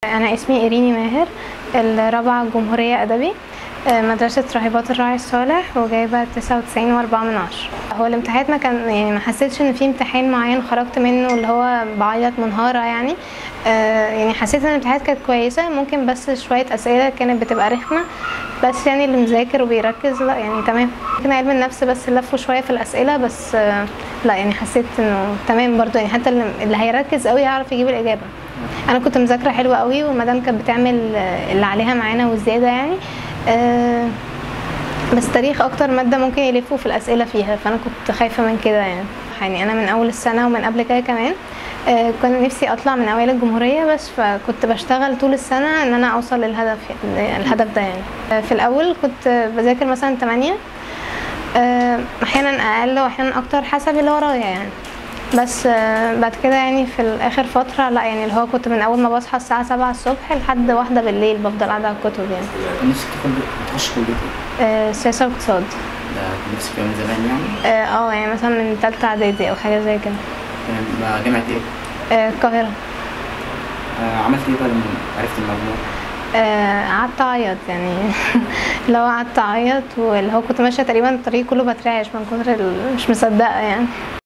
أنا اسمي إيريني ماهر الرابعة جمهورية أدبي آه، مدرسة راهبات الراعي الصالح وجايبة تسعة وتسعين وأربعة من عشرة هو الامتحانات ما كان يعني ما حسيتش إن في امتحان معين خرجت منه اللي هو بعيط منهارة يعني آه، يعني حسيت إن الامتحانات كانت كويسة ممكن بس شوية أسئلة كانت بتبقى رخمة بس يعني اللي مذاكر وبيركز لا يعني تمام ممكن علم النفس بس لفوا شوية في الأسئلة بس آه، لا يعني حسيت إنه تمام برضو يعني حتى اللي اللي هيركز قوي هيعرف يجيب الإجابة انا كنت مذاكره حلوه قوي والمدام كانت بتعمل آه، اللي عليها معانا والزياده يعني آه، بس تاريخ اكتر ماده ممكن يلفوا في الاسئله فيها فانا كنت خايفه من كده يعني يعني انا من اول السنه ومن قبل كده كمان آه، كان نفسي اطلع من اوائل الجمهوريه بس فكنت بشتغل طول السنه ان انا اوصل للهدف يعني الهدف ده يعني آه، في الاول كنت بذاكر مثلا 8 احيانا اقل واحيانا اكتر حسب اللي ورايا يعني بس آه، بعد كده يعني في الاخر فتره لا يعني اللي هو كنت من اول ما بصحى الساعه 7 الصبح لحد واحدة بالليل بفضل قاعده على الكتب يعني كان نفسك تدخل تخش كلية ايه؟ آه، سياسه واقتصاد ده كان نفسك فيها من زمان يعني؟ اه آه، يعني مثلا من تالتة اعدادي او حاجه زي كده تمام بقى جامعة ايه؟ آه، القاهره آه عملت ايه بقى لما عرفت الموضوع؟ آه، قعدت اعيط يعني اللي هو قعدت اعيط واللي هو كنت ماشيه تقريبا الطريق كله بترعش من كتر ال- مش مصدقه يعني